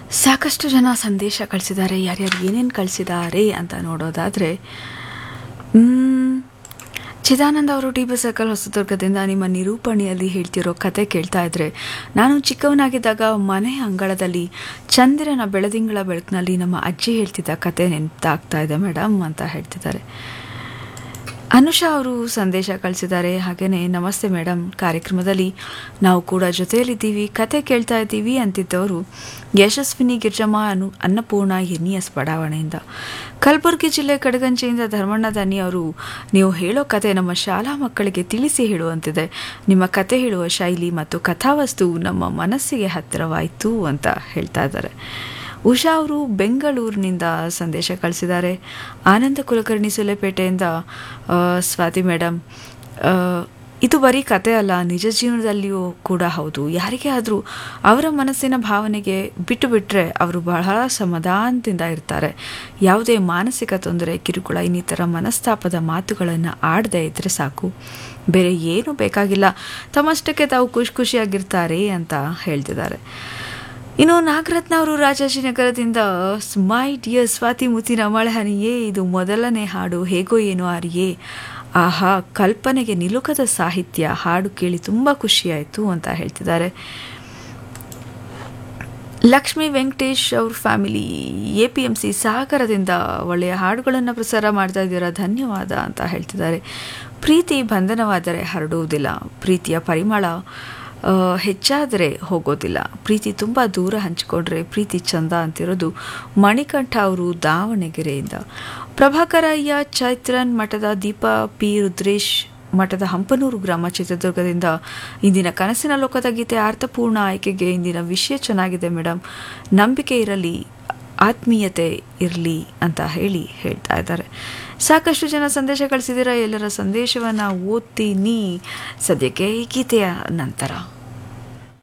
ಸಾಕಷ್ಟು ಜನ ಸಂದೇಶ ಕಳಿಸಿದ್ದಾರೆ ಯಾರ್ಯಾರು ಏನೇನು ಕಳಿಸಿದ್ದಾರೆ ಅಂತ ನೋಡೋದಾದರೆ ಚಿದಾನಂದ ಅವರು ಟಿ ಬಿ ಸರ್ಕಲ್ ಹೊಸದುರ್ಗದಿಂದ ನಿಮ್ಮ ನಿರೂಪಣೆಯಲ್ಲಿ ಹೇಳ್ತಿರೋ ಕತೆ ಕೇಳ್ತಾ ಇದ್ರೆ ನಾನು ಚಿಕ್ಕವನಾಗಿದ್ದಾಗ ಮನೆ ಅಂಗಳದಲ್ಲಿ ಚಂದಿರನ ಬೆಳದಿಂಗಳ ಬೆಳಕಿನಲ್ಲಿ ನಮ್ಮ ಅಜ್ಜಿ ಹೇಳ್ತಿದ್ದ ಕತೆ ನೆನಪಾಗ್ತಾ ಇದೆ ಮೇಡಮ್ ಅಂತ ಹೇಳ್ತಿದ್ದಾರೆ ಅನುಷಾ ಅವರು ಸಂದೇಶ ಕಳಿಸಿದ್ದಾರೆ ಹಾಗೆಯೇ ನಮಸ್ತೆ ಮೇಡಮ್ ಕಾರ್ಯಕ್ರಮದಲ್ಲಿ ನಾವು ಕೂಡ ಜೊತೆಯಲ್ಲಿದ್ದೀವಿ ಕತೆ ಕೇಳ್ತಾ ಇದ್ದೀವಿ ಅಂತಿದ್ದವರು ಯಶಸ್ವಿನಿ ಗಿರ್ಜಮ್ಮ ಅನು ಅನ್ನಪೂರ್ಣ ಎನ್ಇಎಸ್ ಬಡಾವಣೆಯಿಂದ ಕಲಬುರಗಿ ಜಿಲ್ಲೆ ಕಡಗಂಚಿಯಿಂದ ಧರ್ಮಣ್ಣ ದನಿ ಅವರು ನೀವು ಹೇಳೋ ಕತೆ ನಮ್ಮ ಶಾಲಾ ಮಕ್ಕಳಿಗೆ ತಿಳಿಸಿ ಹೇಳುವಂತಿದೆ ನಿಮ್ಮ ಕತೆ ಹೇಳುವ ಶೈಲಿ ಮತ್ತು ಕಥಾವಸ್ತು ನಮ್ಮ ಮನಸ್ಸಿಗೆ ಹತ್ತಿರವಾಯಿತು ಅಂತ ಹೇಳ್ತಾ ಇದ್ದಾರೆ ಉಷಾ ಅವರು ಬೆಂಗಳೂರಿನಿಂದ ಸಂದೇಶ ಕಳಿಸಿದ್ದಾರೆ ಆನಂದ ಕುಲಕರ್ಣಿ ಸುಲೆಪೇಟೆಯಿಂದ ಆ, ಸ್ವಾತಿ ಮೇಡಮ್ ಆ, ಇದು ಬರೀ ಕತೆ ಅಲ್ಲ ನಿಜ ಜೀವನದಲ್ಲಿಯೂ ಕೂಡ ಹೌದು ಯಾರಿಗೇ ಆದರೂ ಅವರ ಮನಸ್ಸಿನ ಭಾವನೆಗೆ ಬಿಟ್ಟು ಬಿಟ್ಟರೆ ಅವರು ಬಹಳ ಸಮಾಧಾನದಿಂದ ಇರ್ತಾರೆ ಯಾವುದೇ ಮಾನಸಿಕ ತೊಂದರೆ ಕಿರುಕುಳ ಇನ್ನಿತರ ಮನಸ್ತಾಪದ ಮಾತುಗಳನ್ನು ಆಡದೇ ಇದ್ದರೆ ಸಾಕು ಬೇರೆ ಏನೂ ಬೇಕಾಗಿಲ್ಲ ತಮ್ಮಷ್ಟಕ್ಕೆ ತಾವು ಖುಷಿ ಖುಷಿಯಾಗಿರ್ತಾರೆ ಅಂತ ಹೇಳ್ತಿದ್ದಾರೆ ಇನ್ನು ನಾಗರತ್ನ ಅವರು ರಾಜಾಜಿನಗರದಿಂದ ಮೈ ಡಿಯರ್ ಸ್ವಾತಿ ಮುತ್ತಿನ ಮಳೆ ಹನಿಯೇ ಇದು ಮೊದಲನೇ ಹಾಡು ಹೇಗೋ ಏನೋ ಆರಿಯೇ ಆಹಾ ಕಲ್ಪನೆಗೆ ನಿಲುಕದ ಸಾಹಿತ್ಯ ಹಾಡು ಕೇಳಿ ತುಂಬ ಖುಷಿಯಾಯಿತು ಅಂತ ಹೇಳ್ತಿದ್ದಾರೆ ಲಕ್ಷ್ಮೀ ವೆಂಕಟೇಶ್ ಅವ್ರ family A P M C ಸಾಗರದಿಂದ ಒಳ್ಳೆಯ ಹಾಡುಗಳನ್ನು ಪ್ರಸಾರ ಮಾಡ್ತಾ ಇದ್ದೀರಾ ಧನ್ಯವಾದ ಅಂತ ಹೇಳ್ತಿದ್ದಾರೆ ಪ್ರೀತಿ ಬಂಧನವಾದರೆ ಹರಡುವುದಿಲ್ಲ ಪ್ರೀತಿಯ ಪರಿಮಳ ಆ, ಹೆಚ್ಚಾದರೆ ಹೋಗೋದಿಲ್ಲ ಪ್ರೀತಿ ತುಂಬ ದೂರ ಹಂಚಿಕೊಂಡ್ರೆ ಪ್ರೀತಿ ಚಂದ ಅಂತಿರೋದು ಮಣಿಕಂಠ ಅವರು ದಾವಣಗೆರೆಯಿಂದ ಪ್ರಭಾಕರ ಅಯ್ಯ ಚೈತ್ರನ್ ಮಠದ ದೀಪ ಪಿ ರುದ್ರೇಶ್ ಮಠದ ಹಂಪನೂರು ಗ್ರಾಮ ಚಿತ್ರದುರ್ಗದಿಂದ ಇಂದಿನ ಕನಸಿನ ಲೋಕದ ಗೀತೆ ಅರ್ಥಪೂರ್ಣ ಆಯ್ಕೆಗೆ ಇಂದಿನ ವಿಷಯ ಚೆನ್ನಾಗಿದೆ ಮೇಡಮ್ ನಂಬಿಕೆ ಇರಲಿ ಆತ್ಮೀಯತೆ ಇರಲಿ ಅಂತ ಹೇಳಿ ಹೇಳ್ತಾ ಇದ್ದಾರೆ ಸಾಕಷ್ಟು ಜನ ಸಂದೇಶ ಕಳಿಸಿದ್ದೀರಾ ಎಲ್ಲರ ಸಂದೇಶವನ್ನು ಓದ್ತೀನಿ ಸದ್ಯಕ್ಕೆ ಈ ಗೀತೆಯ ನಂತರ